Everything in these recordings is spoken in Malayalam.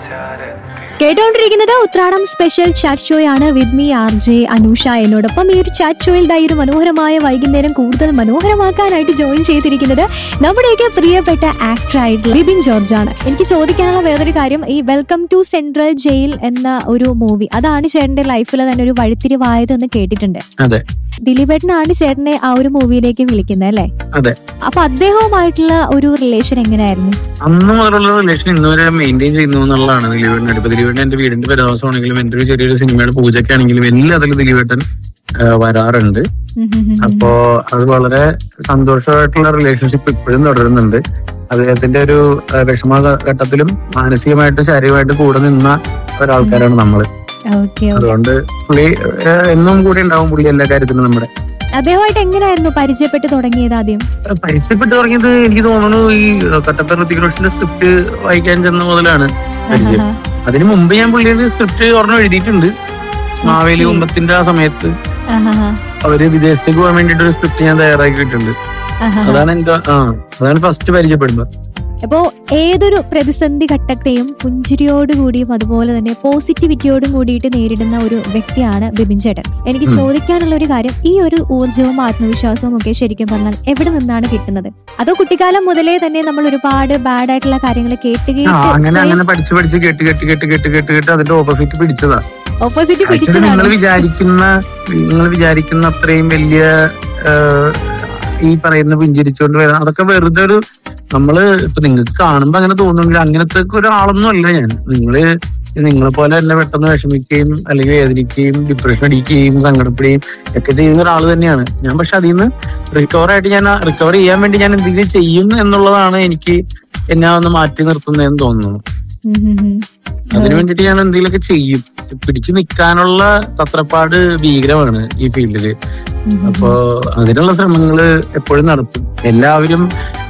കേട്ടോണ്ടിരിക്കുന്നത് ഉത്രാടം സ്പെഷ്യൽ ചാറ്റ് ഷോ ആണ് with me R J Anusha എന്നോടൊപ്പം ഈ ഒരു ചാറ്റ് ഷോയിൽ ദാ ഈ ഒരു മനോഹരമായ വൈകുന്നേരം കൂടുതൽ മനോഹരമാക്കാനായിട്ട് ജോയിൻ ചെയ്തിരിക്കുന്നത് നമ്മുടെയൊക്കെ പ്രിയപ്പെട്ട ആക്ടർ ആയിട്ടുള്ള ബിബിൻ ജോർജ് ആണ് എനിക്ക് ചോദിക്കാനുള്ള വേറൊരു കാര്യം ഈ വെൽക്കം ടു സെൻട്രൽ ജയിൽ എന്ന ഒരു മൂവി അതാണ് ചേട്ടന്റെ ലൈഫിൽ തന്നെ ഒരു വഴിത്തിരിവായതെന്ന് കേട്ടിട്ടുണ്ട് അതെ ദിലീപേട്ടനാണ് ചേട്ടനെ ആ ഒരു മൂവിയിലേക്ക് വിളിക്കുന്നത് അല്ലേ അതെ അപ്പൊ അദ്ദേഹവുമായിട്ടുള്ള ഒരു റിലേഷൻ എങ്ങനെയായിരുന്നു അന്ന് മുതലുള്ള റിലേഷൻ ഇന്ന് വരെ മെയിൻറ്റെയിൻ ചെയ്യുന്നു എന്നുള്ളതാണ് ദിലീപേട്ടൻ ഇപ്പൊ ദിലീപേട്ടൻ എന്റെ വീടിന്റെ പരവാസമാണെങ്കിലും എന്റെ ഒരു ചെറിയൊരു സിനിമയുടെ പൂജയ്ക്കാണെങ്കിലും എല്ലാത്തിലും ദിലീപേട്ടൻ ആ, വരാറുണ്ട് ഉം ഉം ഉം. അപ്പോ അത് വളരെ സന്തോഷമായിട്ടുള്ള റിലേഷൻഷിപ്പ് ഇപ്പോഴും തുടരുന്നുണ്ട് അദ്ദേഹത്തിന്റെ ഒരു ആ, വിഷമ ഘട്ടത്തിലും മാനസികമായിട്ട് ശാരീരികമായിട്ട് കൂടെ നിന്ന ഒരാൾക്കാരാണ് നമ്മള് ഓക്കെ ഓക്കെ അതുകൊണ്ട് പുള്ളി ആ, എന്നും കൂടെ ഉണ്ടാവും പുള്ളി എല്ലാ കാര്യത്തിലും നമ്മുടെ അദ്ദേഹമായിട്ട് എങ്ങനെയായിരുന്നു പരിചയപ്പെട്ട് തുടങ്ങിയത് ആദ്യം പരിചയപ്പെട്ട് തുടങ്ങിയത് എനിക്ക് തോന്നുന്നു ഈ കട്ടപ്പ ഋതിക് റോഷന്റെ സ്ക്രിപ്റ്റ് വായിക്കാൻ ചെന്ന മുതലാണ് പരിചയം ആഹാ. അതിന് മുമ്പ് ഞാൻ പുള്ളിയുടെ സ്ക്രിപ്റ്റ് ഒരെണ്ണം എഴുതിയിട്ടുണ്ട് മാവേലി കുമ്പത്തിന്റെ ആ സമയത്ത് ആഹാ. അവര് വിദേശത്തേക്ക് പോകാൻ വേണ്ടിട്ട് ഒരു സ്ക്രിപ്റ്റ് ഞാൻ തയ്യാറാക്കിയിട്ടുണ്ട് ആഹാ. അതാണ് എന്റെ ആ അതാണ് ഫസ്റ്റ് പരിചയപ്പെടുന്നത് അപ്പോ ഏതൊരു പ്രതിസന്ധി ഘട്ടത്തെയും പുഞ്ചിരിയോടുകൂടിയും അതുപോലെ തന്നെ പോസിറ്റിവിറ്റിയോടും കൂടിയിട്ട് നേരിടുന്ന ഒരു വ്യക്തിയാണ് ബിബിൻ ചേട്ടൻ എനിക്ക് ഉം. ചോദിക്കാനുള്ള ഒരു കാര്യം ഈ ഒരു ഊർജവും ആത്മവിശ്വാസവും ഒക്കെ ശരിക്കും പറഞ്ഞാൽ എവിടെ നിന്നാണ് കിട്ടുന്നത് അതോ കുട്ടിക്കാലം മുതലേ തന്നെ നമ്മൾ ഒരുപാട് ബാഡ് ആയിട്ടുള്ള കാര്യങ്ങൾ കേട്ട് ആ കേട്ട് അങ്ങനെ അങ്ങനെ പഠിച്ച് പഠിച്ച് കേട്ട് കേട്ട് കേട്ട് കേട്ട് കേട്ട് കേട്ട് അതിന്റെ ഓപ്പോസിറ്റ് പിടിച്ചതാ ഓപ്പോസിറ്റ് ആക്ച്വലി പിടിച്ചതാണ് നിങ്ങൾ വിചാരിക്കുന്ന നിങ്ങൾ വിചാരിക്കുന്ന അത്രയും വലിയ ആ, ഈ പറയുന്ന പുഞ്ചിരിച്ചുകൊണ്ട് വരാം അതൊക്കെ വെറുതെ ഒരു നമ്മള് ഇപ്പൊ നിങ്ങൾക്ക് കാണുമ്പോ അങ്ങനെ തോന്നുമെങ്കിൽ അങ്ങനത്തെ ഒരാളൊന്നും അല്ല ഞാൻ നിങ്ങള് നിങ്ങളെ പോലെ എന്നെ പെട്ടെന്ന് വിഷമിക്കുകയും അല്ലെങ്കിൽ വേദനിക്കുകയും ഡിപ്രഷൻ അടിക്കുകയും സങ്കടപ്പെടുകയും ഒക്കെ ചെയ്യുന്ന ഒരാൾ തന്നെയാണ് ഞാൻ പക്ഷെ അതിൽ നിന്ന് റിക്കവർ ആയിട്ട് ഞാൻ റിക്കവർ ചെയ്യാൻ വേണ്ടി ഞാൻ എന്തെങ്കിലും ചെയ്യും എന്നുള്ളതാണ് എനിക്ക് എന്നെ ഒന്ന് മാറ്റി നിർത്തുന്നതെന്ന് തോന്നുന്നു ഉം ഉം ഉം. അതിനു വേണ്ടിട്ട് ഞാൻ എന്തെങ്കിലുമൊക്കെ ചെയ്യും പിടിച്ചു നിൽക്കാനുള്ള തത്രപ്പാട് ഭീകരമാണ് ഈ ഫീൽഡില് ഉം ഉം. അപ്പോ അതിനുള്ള ശ്രമങ്ങള് എപ്പോഴും നടത്തും എല്ലാവരും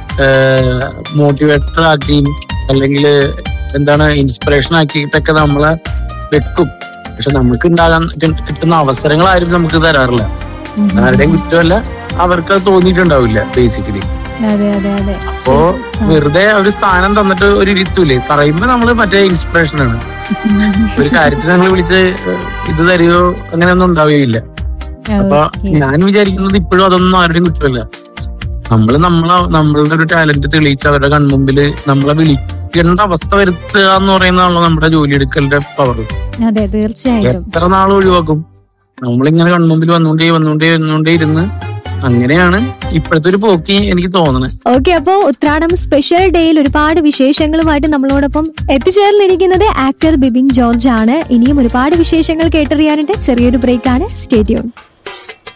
മോട്ടിവേറ്റർ ആക്കിയും അല്ലെങ്കിൽ എന്താണ് ഇൻസ്പിറേഷൻ ആക്കിയിട്ടൊക്കെ നമ്മളെ വെക്കും പക്ഷെ നമുക്ക് ഉണ്ടാകാൻ കി- കിട്ടുന്ന അവസരങ്ങളാരും നമുക്ക് തരാറില്ല ഉം ഉം. ആരുടെയും കുറ്റമല്ല അവർക്ക് അത് തോന്നിയിട്ടുണ്ടാവില്ല ബേസിക്കലി അതെ അതെ അതെ അപ്പോ വെറുതെ ഒരു സ്ഥാനം തന്നിട്ട് ഒരു ഇരുത്തൂലേ പറയുമ്പോ നമ്മള് മറ്റേ ഇൻസ്പിറേഷൻ ആണ് ഉം ഉം ഉം. ഒരു കാര്യത്തിന് ഞങ്ങൾ വിളിച്ച് ഇത് തരുമോ അങ്ങനെയൊന്നും ഉണ്ടാവുകയില്ല അപ്പൊ ഓക്കേ. ഞാൻ വിചാരിക്കുന്നത് ഇപ്പോഴും അതൊന്നും ആരുടെയും കുറ്റമല്ല നമ്മള് നമ്മളെ നമ്മളുടെ ഒരു ടാലന്റ് തെളിയിച്ച് അവരുടെ കൺമുമ്പില് നമ്മളെ വിളിക്കേണ്ട അവസ്ഥ വരുത്തുക എന്ന് പറയുന്നതാണല്ലോ നമ്മുടെ ജോലി എടുക്കലിന്റെ പവർ അതെ തീർച്ചയായിട്ടും എത്ര നാൾ ഒഴിവാക്കും നമ്മളിങ്ങനെ കൺമുമ്പിൽ വന്നുകൊണ്ടേ വന്നുകൊണ്ടേ വന്നുകൊണ്ടേ ഇരുന്ന് അങ്ങനെയാണ് ഇപ്പോഴത്തെ ഒരു പോക്കി എനിക്ക് തോന്നുന്നത് ഓക്കെ അപ്പോ ഉത്രാടം സ്പെഷ്യൽ ഡേയിൽ ഒരുപാട് വിശേഷങ്ങളുമായിട്ട് നമ്മളോടൊപ്പം എത്തിച്ചേർന്നിരിക്കുന്നത് ആക്ടർ ബിബിൻ ജോർജ് ആണ് ഇനിയും ഒരുപാട് വിശേഷങ്ങൾ കേട്ടറിയാനുണ്ട് ചെറിയൊരു ബ്രേക്കാണ് സ്റ്റേഡിയം